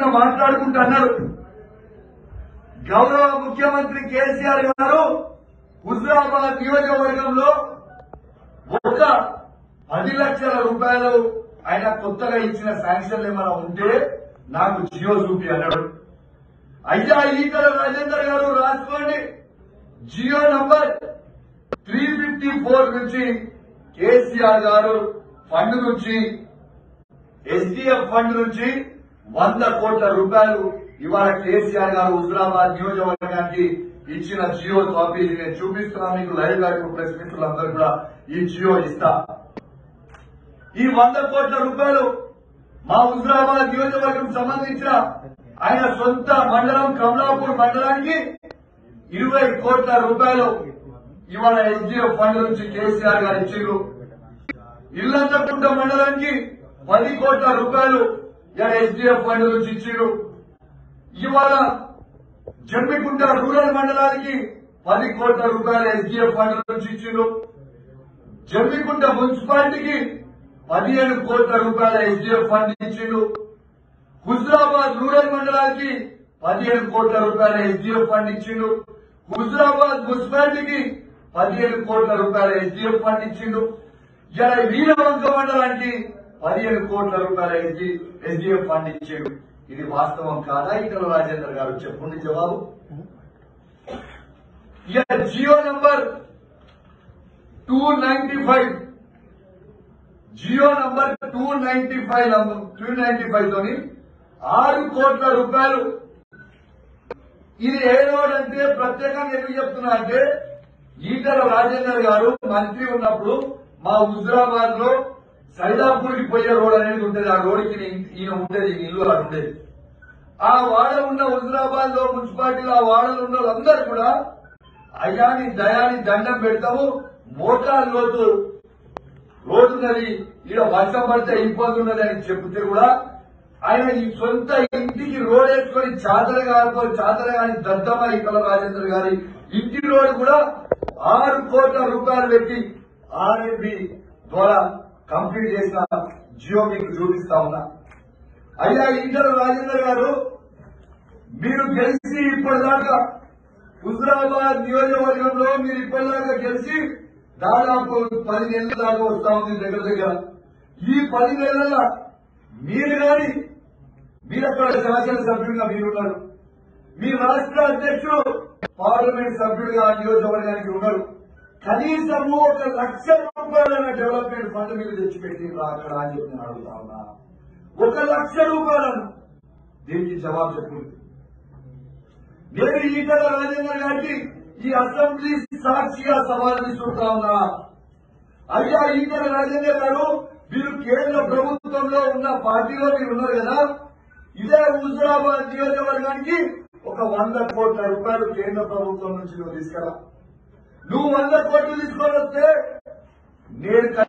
మాట్లాడుకుంటూ అన్నారు గౌరవ ముఖ్యమంత్రి కేసీఆర్ గారు హుజరాబాద్ నియోజకవర్గంలో ఒక పది లక్షల రూపాయలు ఆయన కొత్తగా ఇచ్చిన శాంక్షన్లు ఏమైనా ఉంటే నాకు జియో చూపి అన్నాడు అయ్యా ఈటల రాజేందర్ గారు రాసుకోండి Jio number three fifty four నుంచి కేసీఆర్ గారు ఫండ్ నుంచి ఎస్డిఎఫ్ ఫండ్ నుంచి వంద కోట్ల రూపాయలు ఇవాళ కేసీఆర్ గారు హుజరాబాద్ నియోజకవర్గానికి ఇచ్చిన జియో కాపీ నేను చూపిస్తున్నా మీకు లైవ్ గా ఇప్పుడు ప్రెస్ మిత్రులందరూ కూడా ఈ జియో ఇస్తా ఈ వంద కోట్ల రూపాయలు మా హుజరాబాద్ నియోజకవర్గం సంబంధించిన ఆయన సొంత మండలం కమలాపూర్ మండలానికి ఇరవై కోట్ల రూపాయలు ఇవాళ ఎస్డిఎఫ్ ఫండ్ నుంచి కేసీఆర్ గారు ఇచ్చిండ్రు ఇల్లంతకుంట మండలానికి పది కోట్ల రూపాయలు ఇలా ఎస్డిఎఫ్ ఫండ్ నుంచి ఇచ్చిండ్రు ఇవాళ జమ్మికుంట రూరల్ మండలానికి పది కోట్ల రూపాయలు ఎస్డిఎఫ్ ఫండ్ నుంచి ఇచ్చిండ్రు జమ్మికుంట మున్సిపాలిటీకి పదిహేను కోట్ల రూపాయల ఎస్డిఎఫ్ ఫండ్ ఇచ్చిండు హుజరాబాద్ రూరల్ మండలానికి పదిహేను కోట్ల రూపాయల ఎస్డిఎఫ్ ఫండ్ ఇచ్చిండు హుజరాబాద్ మున్సిపాలిటీకి పదిహేను కోట్ల రూపాయల ఎస్డిఎఫ్ ఫండ్ ఇచ్చిండు ఇలా వీరవంక మండలానికి పదిహేను కోట్ల రూపాయల ఎస్డిఎఫ్ ఫండ్ ఇచ్చిండు ఇది వాస్తవం కాదా ఇటల రాజేందర్ గారు చెప్పండి జవాబు ఇక Jio number two ninety five Jio number two ninety five two ninety five తోని ఆరు కోట్ల రూపాయలు ఇది ఏ రోడ్ అంటే ప్రత్యేకంగా ఎందుకు చెప్తున్నా అంటే ఈటల రాజేందర్ గారు మంత్రి ఉన్నప్పుడు మా హుజరాబాద్ లో సైదాపూర్ కి పోయే రోడ్ అనేది ఉంటుంది ఆ రోడ్కి ఈయన ఉండేది ఈయన ఇల్లు అక్కడ ఉండేది ఆ వాడ ఉన్న హుజరాబాద్ లో మున్సిపాలిటీలో ఆ వాడలో ఉన్న వాళ్ళందరూ కూడా అయ్యాని దయాని దండం పెడతాము మోటార్ లోతు రోడ్డు ఉన్నది ఈడ వర్షం పడితే ఇబ్బంది ఉన్నది అని చెప్తే కూడా ఆయన ఈ సొంత ఇంటికి రోడ్ వేసుకొని చాదర కాకపోతే చాదర కాని దద్దమ్మ ఇక్కల రాజేంద్ర గారి ఇంటి రోడ్ కూడా ఆరు కోట్ల రూపాయలు పెట్టి ఆర్ఎంబి ద్వారా కంప్లీట్ చేసిన జియో మీకు చూపిస్తా ఉన్నా అయ్యా ఇంటర్ రాజేంద్ర గారు మీరు గెలిచి ఇప్పటిదాకా హుజరాబాద్ నియోజకవర్గంలో మీరు ఇప్పటిదాకా గెలిచి దాదాపు పది నెలల దాకా వస్తా ఉంది దగ్గర దగ్గర ఈ పది నెలల మీరు గాని మీరు అక్కడ శాసనసభ్యులుగా మీరున్నారు మీ రాష్ట్ర అధ్యక్షుడు పార్లమెంట్ సభ్యుడిగా ఆ నియోజకవర్గానికి ఉన్నారు కనీసము ఒక లక్ష రూపాయలైన డెవలప్మెంట్ ఫండ్ మీరు తెచ్చిపెట్టి అక్కడ అని చెప్పి నేను అడుగుతా ఉన్నా ఒక లక్ష రూపాయలను దీనికి జవాబు చెప్పింది నేను ఈటల రాజేందర్ గారికి ఈ అసెంబ్లీ సాక్షిగా సవాల్ విసురుతా ఉన్నా అయ్యా ఈటల రాజేందర్ గారు మీరు కేంద్ర ప్రభుత్వంలో ఉన్న పార్టీలో మీరు ఉన్నారు కదా ఇదే హుజరాబాద్ నియోజకవర్గానికి ఒక వంద కోట్ల రూపాయలు కేంద్ర ప్రభుత్వం నుంచి నువ్వు తీసుకురా నువ్వు వంద కోట్లు తీసుకొని వస్తే నేను క-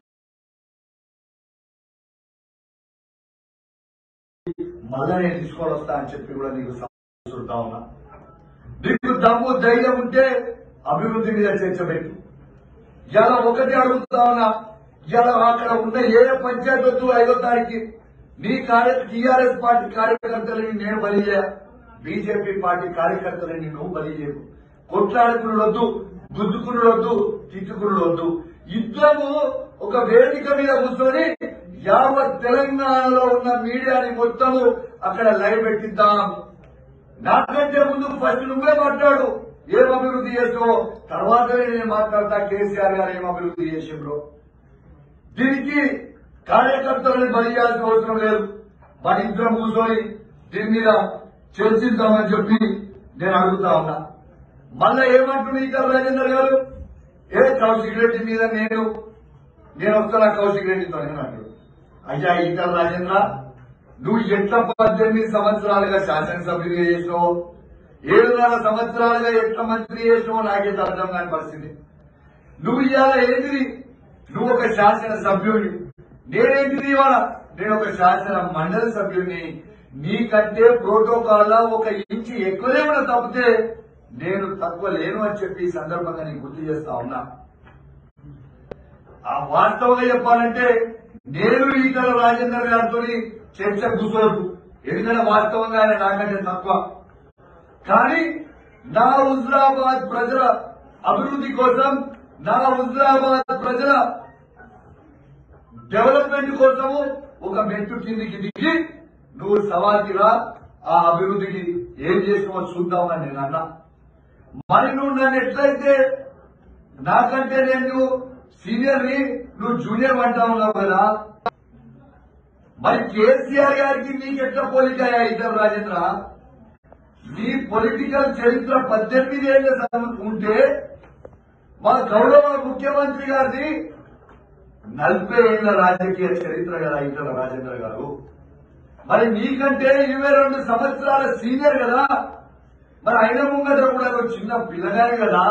మళ్ళా నేను తీసుకొని వస్తా అని చెప్పి కూడా నీకు సవాల్ విసురుతా ఉన్నా నీకు దమ్ము ధైర్యం ఉంటే అభివృద్ధి మీద చర్చ పెట్టు ఇలా ఒకటి అడుగుతా ఉన్నా ఇలా అక్కడ ఉన్న ఏ పంచాయతీ వద్దు ఐదో తారీఖు నీ కార్య టీఆర్ఎస్ పార్టీ కార్యకర్తలని నేను బలి చేయ బీజేపీ పార్టీ కార్యకర్తలని నువ్వు బలి చేయవు కొట్లాడుకునుడు వద్దు గుద్దుకునుడు వద్దు తిట్టుకునుడు వద్దు ఇద్దరు ఒక వేదిక మీద కూర్చొని యావత్ తెలంగాణలో ఉన్న మీడియాని మొత్తము అక్కడ లైవ్ పెట్టిద్దాం నాకంటే ముందు ఫస్ట్ నువ్వే మాట్లాడు ఏం అభివృద్ధి చేసావో తర్వాతనే నేను మాట్లాడతా కేసీఆర్ గారు ఏం అభివృద్ధి చేసిండ్రో దీనికి కార్యకర్తలను బలి చేయాల్సిన అవసరం లేదు మన ఇద్దరం కూర్చొని దీని మీద చర్చిద్దామని చెప్పి నేను అడుగుతా ఉన్నా మళ్ళా ఏమంటున్నా ఈటల రాజేందర్ గారు ఏ కౌశిక్ రెడ్డి మీద నేను నేను వస్తున్నా కౌశిక్ రెడ్డితో నేను అంటాడు అయ్యా ఈటల రాజేంద్ర నువ్వు ఎట్లా పద్దెనిమిది సంవత్సరాలుగా శాసనసభ్యుడిగా చేసినావు ఏడున్నర సంవత్సరాలుగా ఎట్లా మంత్రి చేసినావో నాకైతే అర్థం కాని పరిస్థితి నువ్వు ఇవాళ ఏంటిది నువ్వు ఒక శాసన సభ్యుడిని నేనేంటిది ఇవాళ నేను ఒక శాసన మండలి సభ్యుడిని నీకంటే ప్రోటోకాల్ ఒక ఇంచి ఎక్కువలేమన్నా తప్పితే నేను తక్కువ లేను అని చెప్పి ఈ సందర్భంగా నీకు గుర్తు చేస్తా ఉన్నా ఆ వాస్తవంగా చెప్పాలంటే నేను ఈటల రాజేందర్ గారితో చర్చ కూర్చోదు ఎందుకంటే వాస్తవంగా ఆయన నాకంటే తక్కువ కానీ నా హుజరాబాద్ ప్రజల అభివృద్ధి కోసం నా హుజరాబాద్ ప్రజల డెవలప్మెంట్ కోసము ఒక మెట్టు కిందికి దిగి నువ్వు సవాల్కి రా ఆ అభివృద్ధికి ఏం చేసామో చూద్దామని నేను అన్నా మరి నువ్వు నన్ను ఎట్లయితే నాకంటే నేను సీనియర్ ని నువ్వు జూనియర్ అంటా ఉన్నావు కదా మరి కేసీఆర్ గారికి నీకు ఎట్లా పోలికయ్యా ఇద్దరు రాజేంద్ర నీ పొలిటికల్ చరిత్ర పద్దెనిమిది ఏళ్ళ సం- ఉంటే మా గౌరవ ముఖ్యమంత్రి గారిది నలభై ఏళ్ల రాజకీయ చరిత్ర కదా ఇద్దరు రాజేంద్ర గారు మరి నీకంటే ఇరవై రెండు సంవత్సరాల సీనియర్ కదా మరి అయిన ముంగట కూడా నువ్వు చిన్న పిల్లగానే కదా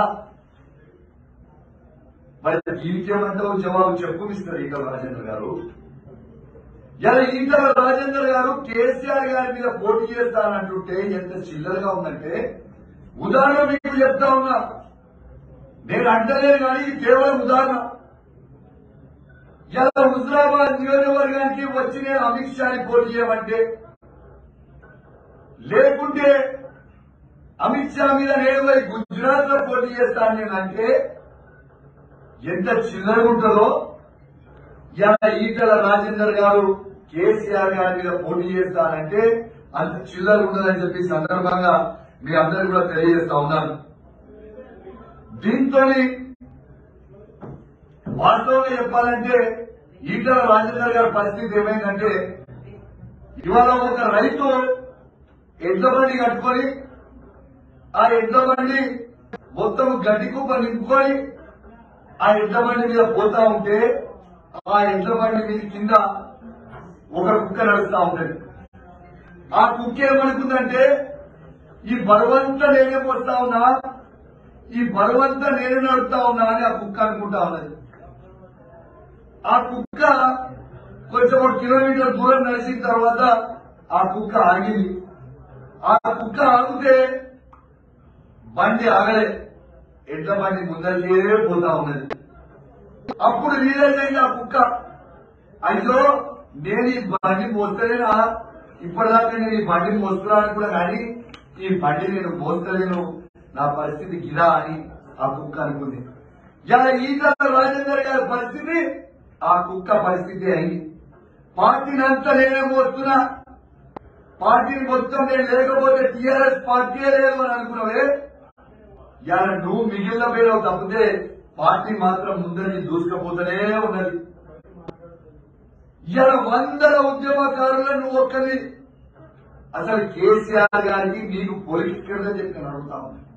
మరి దీనికేమంటావు జవాబు చెప్పు మిస్టర్ ఈటల రాజేంద్ర గారు ఇలా ఈటల రాజేంద్ర గారు కేసీఆర్ గారి మీద పోటీ చేస్తానంటుంటే ఎంత చిల్లరగా ఉందంటే ఉదాహరణ మీకు చెప్తా ఉన్నా నేను అంటలేను కానీ ఇది కేవలం ఉదాహరణ ఇలా హుజరాబాద్ నియోజకవర్గానికి వచ్చి నేను అమిత్ షాని పోటీ చేయమంటే లేకుంటే అమిత్ షా మీద నేను పోయి గుజరాత్ లో పోటీ చేస్తాను నేను అంటే ఎంత చిల్లరగా ఉంటుందో ఇలా ఈటల రాజేందర్ గారు కేసీఆర్ గారి మీద పోటీ చేస్తానంటే అంత చిల్లర ఉండదని చెప్పి ఈ సందర్భంగా మీ అందరూ కూడా తెలియజేస్తా ఉన్నాను దీంతో వాస్తవంగా చెప్పాలంటే ఈటల రాజేందర్ గారి పరిస్థితి ఏమైందంటే ఇవాళ ఒక రైతు ఎడ్ల బండి కట్టుకొని ఆ ఎడ్ల బండి మొత్తం గడ్డి కుప్ప నింపుకొని ఆ ఎడ్ల బండి మీద పోతా ఉంటే ఆ ఎడ్ల బండి మీద కింద ఒక కుక్క నడుస్తా ఉంటది ఆ కుక్క ఏమనుకుందంటే ఈ బరువంతా నేనే పోస్తా ఉన్నా ఈ బరువంతా నేనే నడుస్తా ఉన్నా అని ఆ కుక్క అనుకుంటా ఉన్నది ఆ కుక్క కొంచెం ఒక కిలోమీటర్ దూరం నడిచిన తర్వాత ఆ కుక్క ఆగింది ఆ కుక్క ఆగితే బండి ఆగలే ఎడ్ల బండి ముందరికే పోతా ఉన్నది అప్పుడు రియలైజ్ అయింది ఆ కుక్క అయ్యో నేను ఈ బండి మోస్తలేనా ఇప్పటిదాకా నేను ఈ బండిని మోస్తున్నాను కూడా కానీ ఈ బండి నేను మోస్తలేను నా పరిస్థితి గిదా అని ఆ కుక్క అనుకుంది ఇలా ఈట రాజేందర్ గారి పరిస్థితి ఆ కుక్క పరిస్థితి అయింది పార్టీని అంతా నేనే మోస్తున్నా పార్టీని మొత్తం నేను లేకపోతే టీఆర్ఎస్ పార్టీయే లేదు అని అనుకున్నావే ఇలా నువ్వు మిగిలిన పేరు తప్పితే పార్టీ మాత్రం ముందరికి దూసుకపోతూనే ఉన్నది ఇలా వందల ఉద్యమకారులను నువ్వు ఒక్కరి అసలు కేసీఆర్ గారికి నీకు పొలిటికల్ గా చెప్పి నేను అడుగుతా ఉన్నా